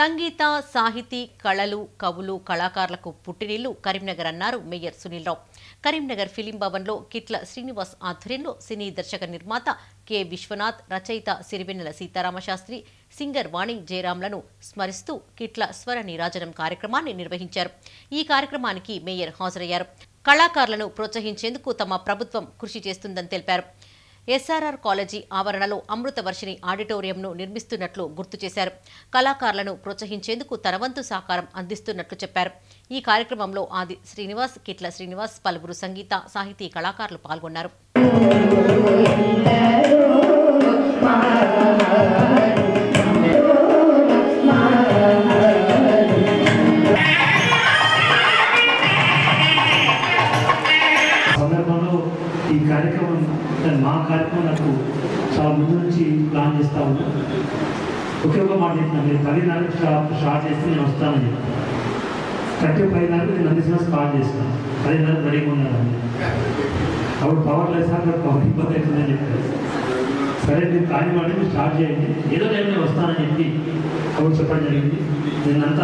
సంగీత సాహితీ కళలు కవులు కళాకారులకు పుట్టినిల్లు కరీంనగర్ అన్నారు మేయర్ సునీల్ రావు కరీంనగర్ ఫిలిం భవన్లో కిట్ల శ్రీనివాస్ ఆధ్వర్యంలో సినీ దర్శక నిర్మాత కె విశ్వనాథ్ రచయిత సిరివెన్నెల సీతారామశాస్త్రి సింగర్ వాణి జయరాంలను స్మరిస్తూ కిట్ల స్వర నీరాజనం కార్యక్రమాన్ని నిర్వహించారు ఈ కార్యక్రమానికి మేయర్ హాజరయ్యారు కళాకారులను ప్రోత్సహించేందుకు తమ ప్రభుత్వం కృషి చేస్తుందని తెలిపారు ఎస్ఆర్ఆర్ కాలేజీ ఆవరణలో అమృత వర్షిణి ఆడిటోరియంను నిర్మిస్తున్నట్లు గుర్తు చేశారు కళాకారులను ప్రోత్సహించేందుకు తన వంతు సహకారం అందిస్తున్నట్లు చెప్పారు ఈ కార్యక్రమంలో ఆది శ్రీనివాస్ కిట్ల శ్రీనివాస్ పలువురు సంగీత సాహితీ కళాకారులు పాల్గొన్నారు సందర్భంలో ఈ కార్యక్రమం అంటే మా కార్యక్రమం నాకు చాలా ముందు నుంచి ప్లాన్ చేస్తూ ఉన్నాం ఒకే ఒక మాట చెప్పిన మీరు పదిన్నరకు స్టార్ట్ స్టార్ట్ చేస్తే నేను వస్తానని చెప్పాను కరెక్ట్ పదిన్నరకు నేను నందిసిన స్టార్ట్ చేస్తాను పదిన్నరకు రెడీగా ఉన్నాను అప్పుడు పవర్ లేదు సార్ నాకు పవర్ ఇబ్బంది అవుతుందని చెప్పారు సరే మీరు కాని వాడి మీరు స్టార్ట్ చేయండి ఏదో టైం నేను వస్తానని చెప్పి అప్పుడు చెప్పడం జరిగింది నిన్నంతా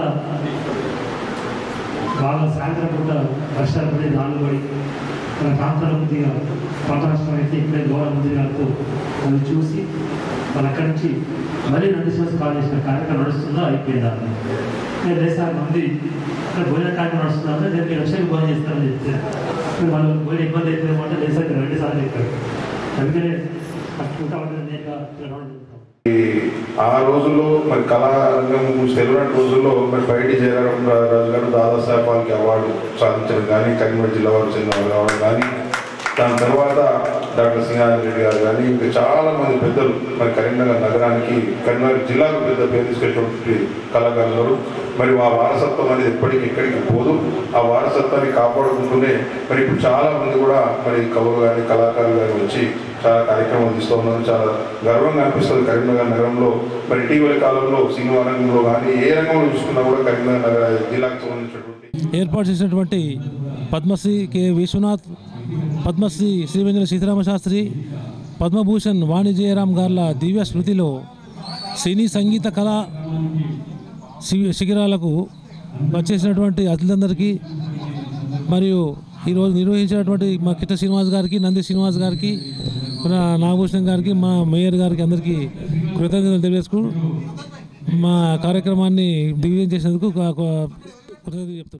బాగా సాయంత్రం పూట వర్షాలు పడి నాలుగు పడి మన ప్రాంతాల కొద్దిగా పాత రాష్ట్రం అయితే ఇప్పుడే గౌరవ మంత్రి గారితో అది చూసి వాళ్ళు అక్కడి నుంచి మళ్ళీ నందీశ్వర కాల్ చేసిన కార్యక్రమం నడుస్తుందో అయిపోయిందా నేను లేదు సార్ మంది ఇక్కడ భోజన కార్యక్రమం నడుస్తుందా అంటే నేను లక్షలు భోజనం చేస్తానని చెప్తే మీరు వాళ్ళు భోజనం ఇబ్బంది అవుతుంది అంటే లేదు సార్ రెండు సార్లు చెప్పారు అందుకనే అట్టుకుంటా ఉంటుంది నేరుగా ఇక్కడ రావడం జరుగుతుంది. ఈ ఆ రోజుల్లో మరి కళారంగం తెలియని రోజుల్లో మరి బయటి జయరాం రాజు గారు దాదాసాహెబ్ ఫాల్కే అవార్డు సాధించడం కానీ కరీంనగర్ జిల్లా వారు చెందిన వారు కావడం కానీ దాని తర్వాత డాక్టర్ సింహారెడ్డి రెడ్డి గారు కానీ ఇంకా చాలా మంది పెద్దలు మరి కరీంనగర్ నగరానికి కరీంనగర్ జిల్లాకు పెద్ద పేరు తీసుకొచ్చినటువంటి కళాకారులు మరి ఆ వారసత్వం అనేది ఎప్పటికీ ఎక్కడికి పోదు ఆ వారసత్వాన్ని కాపాడుకుంటూనే మరి ఇప్పుడు చాలా మంది కూడా మరి కవులు కానీ కళాకారులు కానీ వచ్చి చాలా కార్యక్రమాలు తీస్తూ ఉన్నారు చాలా గర్వంగా అనిపిస్తుంది కరీంనగర్ నగరంలో మరి ఇటీవలి కాలంలో సినిమా రంగంలో కానీ ఏ రంగంలో చూసుకున్నా కూడా కరీంనగర్ నగర జిల్లాకు సంబంధించినటువంటి ఏర్పాటు చేసినటువంటి పద్మశ్రీ కె విశ్వనాథ్ పద్మశ్రీ శ్రీవేంద్ర సీతారామ శాస్త్రి పద్మభూషణ్ వాణిజ్యరామ్ గార్ల దివ్య స్మృతిలో సినీ సంగీత కళా శి- శిఖిరాలకు వచ్చేసినటువంటి అతిథులందరికీ మరియు ఈరోజు నిర్వహించినటువంటి మా కిట్ట శ్రీనివాస్ గారికి నంది శ్రీనివాస్ గారికి మన నాగభూషణ్ గారికి మా మేయర్ గారికి అందరికీ కృతజ్ఞతలు తెలియజేసుకు మా కార్యక్రమాన్ని దిగ్విజయం చేసినందుకు కృతజ్ఞతలు చెప్తున్నాను